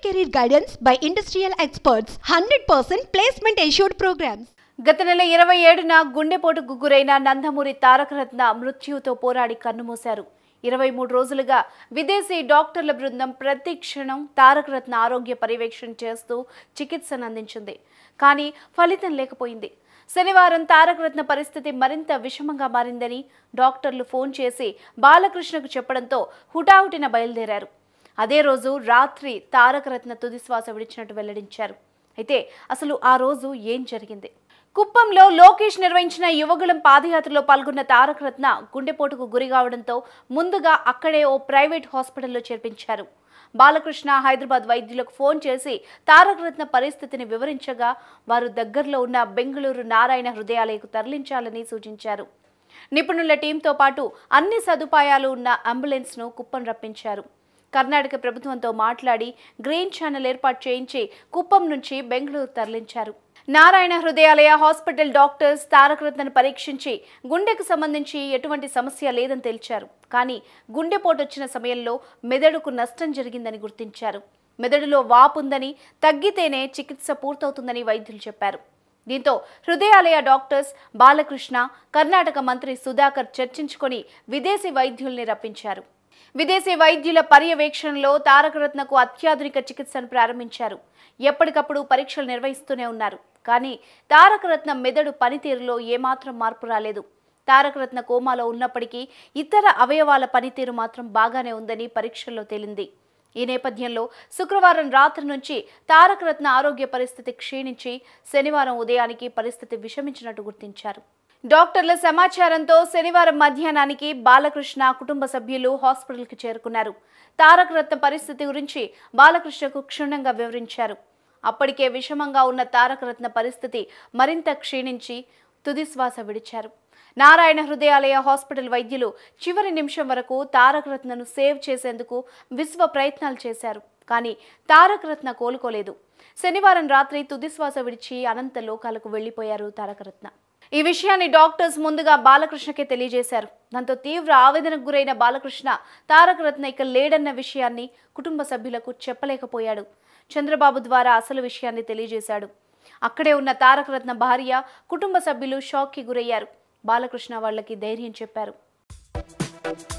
career guidance by industrial experts. 100% placement assured programs. గత నెల ఇరవై ఏడున గుండెపోటుకు గురైన నందమూరి తారకరత్న మృత్యుతో పోరాడి కన్నుమూశారు ఇరవై మూడు రోజులుగా విదేశీ డాక్టర్ల బృందం ప్రతి క్షణం తారకరత్న ఆరోగ్య పర్యవేక్షణ చేస్తూ చికిత్సను అందించింది కానీ ఫలితం లేకపోయింది శనివారం తారకరత్న పరిస్థితి మరింత విషమంగా మారిందని డాక్టర్లు ఫోన్ చేసి బాలకృష్ణకు చెప్పడంతో హుటాహుటిన బయలుదేరారు అదే రోజు రాత్రి తారకరత్న తుదిశ్వాస విడిచినట్టు వెల్లడించారు అయితే అసలు ఆ రోజు ఏం జరిగింది కుప్పంలో లోకేష్ నిర్వహించిన యువగుళం పాదయాత్రలో పాల్గొన్న తారకరత్న గుండెపోటుకు గురి కావడంతో ముందుగా అక్కడే ఓ ప్రైవేట్ హాస్పిటల్లో చేర్పించారు బాలకృష్ణ హైదరాబాద్ వైద్యులకు ఫోన్ చేసి తారకరత్న పరిస్థితిని వివరించగా వారు దగ్గరలో ఉన్న బెంగళూరు నారాయణ హృదయాలయకు తరలించాలని సూచించారు నిపుణుల టీంతో పాటు అన్ని సదుపాయాలు ఉన్న అంబులెన్స్ను కుప్పం రప్పించారు కర్ణాటక ప్రభుత్వంతో మాట్లాడి గ్రీన్ ఛానల్ ఏర్పాటు చేయించి కుప్పం నుంచి బెంగళూరు తరలించారు నారాయణ హృదయాలయ హాస్పిటల్ డాక్టర్స్ తారకరత్నను పరీక్షించి గుండెకు సంబంధించి ఎటువంటి సమస్య లేదని తేల్చారు కానీ గుండెపోటు వచ్చిన సమయంలో మెదడుకు నష్టం జరిగిందని గుర్తించారు మెదడులో వాపుందని తగ్గితేనే చికిత్స పూర్తవుతుందని వైద్యులు చెప్పారు దీంతో హృదయాలయ డాక్టర్స్ బాలకృష్ణ కర్ణాటక మంత్రి సుధాకర్ చర్చించుకొని విదేశీ వైద్యుల్ని రప్పించారు విదేశీ వైద్యుల పర్యవేక్షణలో తారకరత్నకు అత్యాధునిక చికిత్సను ప్రారంభించారు ఎప్పటికప్పుడు పరీక్షలు నిర్వహిస్తూనే ఉన్నారు కానీ తారకరత్న మెదడు పనితీరులో ఏమాత్రం మార్పు రాలేదు తారకరత్న కోమాలో ఉన్నప్పటికీ ఇతర అవయవాల పనితీరు మాత్రం బాగానే ఉందని పరీక్షల్లో తేలింది ఈ నేపథ్యంలో శుక్రవారం రాత్రి నుంచి తారకరత్న ఆరోగ్య పరిస్థితి క్షీణించి శనివారం ఉదయానికి పరిస్థితి విషమించినట్టు గుర్తించారు డాక్టర్ల సమాచారంతో శనివారం మధ్యాహ్నానికి బాలకృష్ణ కుటుంబ సభ్యులు హాస్పిటల్కి చేరుకున్నారు తారకరత్న పరిస్థితి గురించి బాలకృష్ణకు క్షుణ్ణంగా వివరించారు అప్పటికే విషమంగా ఉన్న తారకరత్న పరిస్థితి మరింత క్షీణించి తుదిశ్వాస విడిచారు నారాయణ హృదయాలయ హాస్పిటల్ వైద్యులు చివరి నిమిషం వరకు తారకరత్నను సేవ్ చేసేందుకు విశ్వ ప్రయత్నాలు చేశారు కానీ తారకరత్న కోలుకోలేదు శనివారం రాత్రి తుదిశ్వాస విడిచి అనంత లోకాలకు వెళ్లిపోయారు తారకరత్న ఈ విషయాన్ని డాక్టర్స్ ముందుగా బాలకృష్ణకే తెలియజేశారు దాంతో తీవ్ర ఆవేదనకు గురైన బాలకృష్ణ తారకరత్న ఇక లేడన్న విషయాన్ని కుటుంబ సభ్యులకు చెప్పలేకపోయాడు చంద్రబాబు ద్వారా అసలు విషయాన్ని తెలియజేశాడు అక్కడే ఉన్న తారకరత్న భార్య కుటుంబ సభ్యులు షాక్కి గురయ్యారు బాలకృష్ణ వాళ్ళకి ధైర్యం చెప్పారు